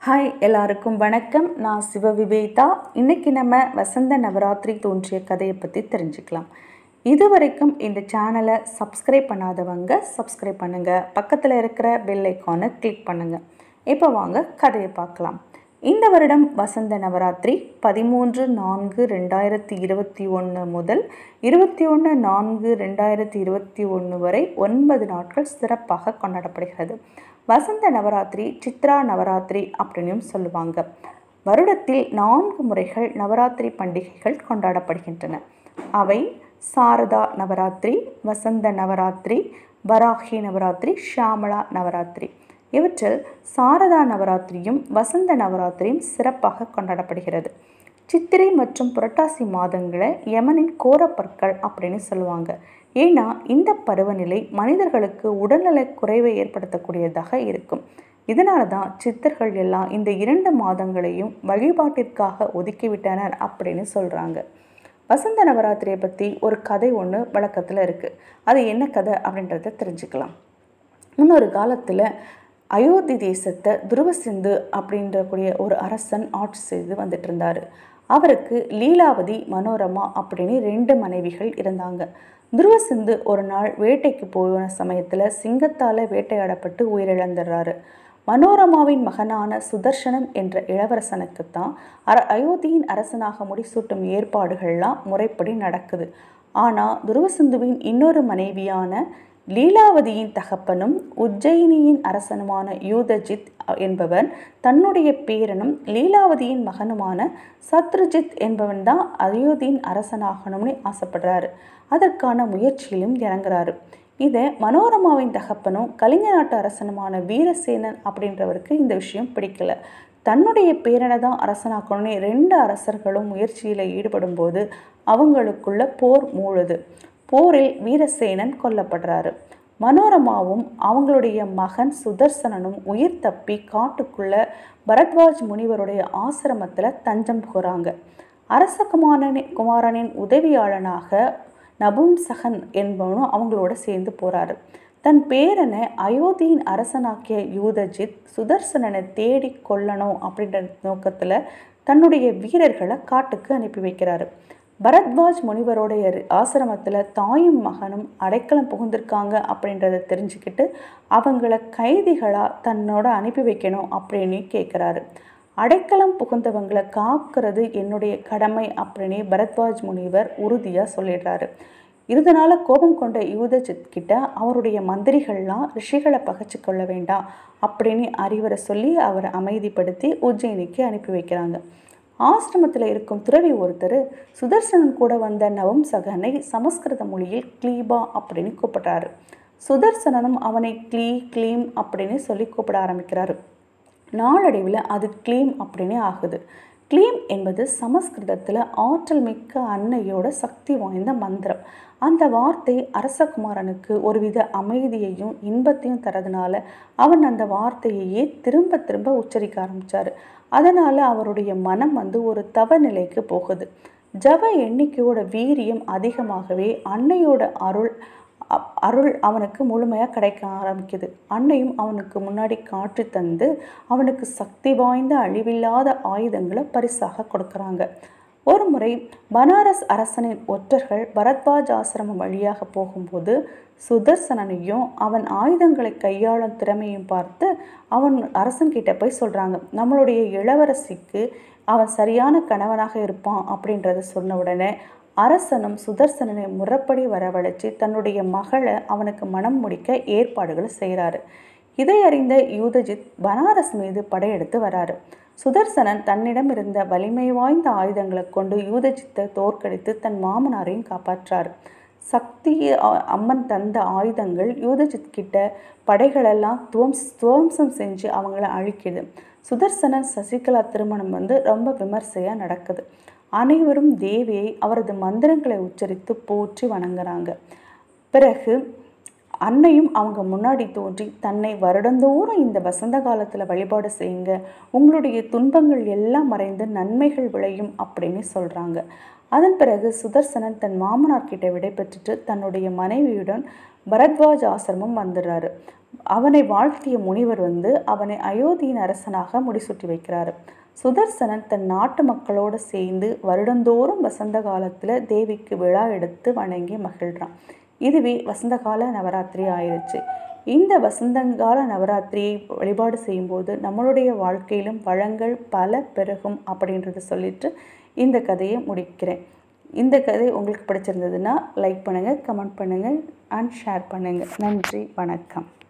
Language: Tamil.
ஹாய் எல்லாருக்கும் வணக்கம் நான் சிவ விவேதா இன்னைக்கு நம்ம வசந்த நவராத்திரி தோன்றிய கதையை பற்றி தெரிஞ்சுக்கலாம் இது வரைக்கும் இந்த சேனலை சப்ஸ்கிரைப் பண்ணாதவங்க சப்ஸ்கிரைப் பண்ணுங்கள் பக்கத்தில் இருக்கிற பெல் ஐக்கானை கிளிக் பண்ணுங்கள் இப்போ வாங்க கதையை பார்க்கலாம் இந்த வருடம் வசந்த நவராத்திரி பதிமூன்று நான்கு ரெண்டாயிரத்தி இருபத்தி ஒன்று முதல் இருபத்தி ஒன்று நான்கு ரெண்டாயிரத்தி இருபத்தி ஒன்று வரை ஒன்பது நாட்கள் சிறப்பாக கொண்டாடப்படுகிறது வசந்த நவராத்திரி சித்ரா நவராத்திரி அப்படின்னும் சொல்லுவாங்க வருடத்தில் நான்கு முறைகள் நவராத்திரி பண்டிகைகள் கொண்டாடப்படுகின்றன அவை சாரதா நவராத்திரி வசந்த நவராத்திரி வராகி நவராத்திரி ஷியாமளா நவராத்திரி இவற்றில் சாரதா நவராத்திரியும் வசந்த நவராத்திரியும் சிறப்பாக கொண்டாடப்படுகிறது சித்திரை மற்றும் புரட்டாசி மாதங்களை யமனின் கோரப்பற்கள் அப்படின்னு சொல்லுவாங்க ஏன்னா இந்த பருவநிலை மனிதர்களுக்கு உடல்நல குறைவை ஏற்படுத்தக்கூடியதாக இருக்கும் இதனால தான் சித்தர்கள் எல்லாம் இந்த இரண்டு மாதங்களையும் வழிபாட்டிற்காக ஒதுக்கிவிட்டனர் அப்படின்னு சொல்கிறாங்க வசந்த நவராத்திரியை பற்றி ஒரு கதை ஒன்று வழக்கத்தில் இருக்குது அது என்ன கதை அப்படின்றத தெரிஞ்சுக்கலாம் முன்னொரு காலத்தில் அயோத்தி தேசத்தை துருவசிந்து அப்படின்றக்கூடிய ஒரு அரசன் ஆட்சி செய்து வந்துட்டு இருந்தார் அவருக்கு லீலாவதி மனோரமா அப்படின்னு ரெண்டு மனைவிகள் இருந்தாங்க துருவசிந்து ஒரு நாள் வேட்டைக்கு போன சமயத்தில் சிங்கத்தால் வேட்டையாடப்பட்டு உயிரிழந்துடுறாரு மனோரமாவின் மகனான சுதர்சனன் என்ற இளவரசனுக்குத்தான் அர அயோத்தியின் அரசனாக முடிசூட்டும் ஏற்பாடுகள்லாம் முறைப்படி நடக்குது ஆனால் துருவசிந்துவின் இன்னொரு மனைவியான லீலாவதியின் தகப்பனும் உஜ்ஜயினியின் அரசனுமான யூதஜித் என்பவன் தன்னுடைய பேரனும் லீலாவதியின் மகனுமான சத்ருஜித் என்பவன் தான் அயோத்தியின் அரசனாகணும்னு ஆசைப்படுறாரு அதற்கான முயற்சியிலும் இறங்குறாரு இதை மனோரமாவின் தகப்பனும் கலிங்க நாட்டு அரசனுமான வீரசேனன் அப்படின்றவருக்கு இந்த விஷயம் பிடிக்கல தன்னுடைய பேரனை தான் அரசனாக்கணும்னு ரெண்டு அரசர்களும் முயற்சியில் ஈடுபடும் போது அவங்களுக்குள்ள போர் மூழுது போரில் வீரசேனன் கொல்லப்படுறாரு மனோரமாவும் அவங்களுடைய மகன் சுதர்சனனும் உயிர் தப்பி காட்டுக்குள்ள பரத்வாஜ் முனிவருடைய ஆசிரமத்தில் தஞ்சம் புகுறாங்க அரச குமாரனின் குமாரனின் உதவியாளனாக நபும்சகன் என்பவனும் அவங்களோட சேர்ந்து போகிறாரு தன் பேரனை அயோத்தியின் அரசனாக்கிய யூதஜித் சுதர்சனனை தேடி கொல்லணும் அப்படின்ற நோக்கத்தில் தன்னுடைய வீரர்களை காட்டுக்கு அனுப்பி வைக்கிறாரு பரத்வாஜ் முனிவருடைய ஆசிரமத்தில் தாயும் மகனும் அடைக்கலம் புகுந்திருக்காங்க அப்படின்றத தெரிஞ்சுக்கிட்டு அவங்கள கைதிகளாக தன்னோட அனுப்பி வைக்கணும் அப்படின்னு கேட்குறாரு அடைக்கலம் புகுந்தவங்களை காக்கிறது என்னுடைய கடமை அப்படின்னு பரத்வாஜ் முனிவர் உறுதியாக சொல்லிடுறாரு இதனால கோபம் கொண்ட யூதஜித் கிட்ட அவருடைய மந்திரிகள்லாம் ரிஷிகளை பகச்சு கொள்ள வேண்டாம் அப்படின்னு அறிவுரை சொல்லி அவரை அமைதிப்படுத்தி உஜ்ஜயினிக்கு அனுப்பி வைக்கிறாங்க ஆசிரமத்தில் இருக்கும் துறவி ஒருத்தர் சுதர்சனன் கூட வந்த நவம்சகனை சமஸ்கிருத மொழியில் கிளீபா அப்படின்னு கூப்பிடுறாரு சுதர்சனனும் அவனை க்ளீ க்ளீம் அப்படின்னு சொல்லி கூப்பிட ஆரம்பிக்கிறாரு நாளடைவில் அது க்ளீம் அப்படின்னே ஆகுது க்ளீம் என்பது சமஸ்கிருதத்தில் ஆற்றல் மிக்க அன்னையோட சக்தி வாய்ந்த மந்திரம் அந்த வார்த்தை அரசகுமாரனுக்கு ஒருவித அமைதியையும் இன்பத்தையும் தரதுனால அவன் அந்த வார்த்தையையே திரும்ப திரும்ப உச்சரிக்க ஆரம்பித்தார் அதனால் அவருடைய மனம் வந்து ஒரு தவ நிலைக்கு போகுது ஜப எண்ணிக்கையோட வீரியம் அதிகமாகவே அன்னையோட அருள் அருள் அவனுக்கு முழுமையாக கிடைக்க ஆரம்பிக்குது அன்னையும் அவனுக்கு முன்னாடி காட்சி தந்து அவனுக்கு சக்தி வாய்ந்த அழிவில்லாத ஆயுதங்களை பரிசாக கொடுக்குறாங்க ஒரு முறை பனாரஸ் அரசனின் ஒற்றர்கள் பரத்வாஜ் ஆசிரமம் வழியாக போகும்போது சுதர்சனனையும் அவன் ஆயுதங்களை கையாளும் திறமையும் பார்த்து அவன் அரசன்கிட்ட போய் சொல்கிறாங்க நம்மளுடைய இளவரசிக்கு அவன் சரியான கணவனாக இருப்பான் அப்படின்றத சொன்ன உடனே அரசனும் சுதர்சனனை முறைப்படி வரவழைச்சு தன்னுடைய மகளை அவனுக்கு மனம் முடிக்க ஏற்பாடுகளை செய்கிறாரு இதை அறிந்த யூதஜித் பனாரஸ் மீது படையெடுத்து வராரு சுதர்சனன் தன்னிடம் இருந்த வலிமை வாய்ந்த ஆயுதங்களை கொண்டு யூதஜித்தை தோற்கடித்து தன் மாமனாரையும் காப்பாற்றார் சக்தி அம்மன் தந்த ஆயுதங்கள் யூதஜித் கிட்ட படைகளெல்லாம் துவம்ஸ் துவம்சம் செஞ்சு அவங்கள அழிக்குது சுதர்சனன் சசிகலா திருமணம் வந்து ரொம்ப விமர்சையாக நடக்குது அனைவரும் தேவியை அவரது மந்திரங்களை உச்சரித்து போற்றி வணங்குறாங்க பிறகு அன்னையும் அவங்க முன்னாடி தோன்றி தன்னை வருடந்தோறும் இந்த வசந்த காலத்தில் வழிபாடு செய்யுங்க உங்களுடைய துன்பங்கள் எல்லாம் மறைந்து நன்மைகள் விளையும் அப்படின்னு சொல்கிறாங்க அதன் பிறகு சுதர்சனன் தன் மாமனார் கிட்ட விடை பெற்றுட்டு தன்னுடைய மனைவியுடன் பரத்வாஜ் ஆசிரமம் வந்துடுறாரு அவனை வாழ்த்திய முனிவர் வந்து அவனை அயோத்தியின் அரசனாக முடிசூட்டி வைக்கிறாரு சுதர்சனன் தன் நாட்டு மக்களோடு சேர்ந்து வருடந்தோறும் வசந்த காலத்தில் தேவிக்கு விழா எடுத்து வணங்கி மகிழ்றான் இதுவே வசந்த கால நவராத்திரி ஆயிருச்சு இந்த வசந்தங்கால நவராத்திரியை வழிபாடு செய்யும்போது நம்மளுடைய வாழ்க்கையிலும் வளங்கள் பல பெருகும் அப்படின்றத சொல்லிட்டு இந்த கதையை முடிக்கிறேன் இந்த கதை உங்களுக்கு பிடிச்சிருந்ததுன்னா லைக் பண்ணுங்கள் கமெண்ட் பண்ணுங்கள் அண்ட் ஷேர் பண்ணுங்கள் நன்றி வணக்கம்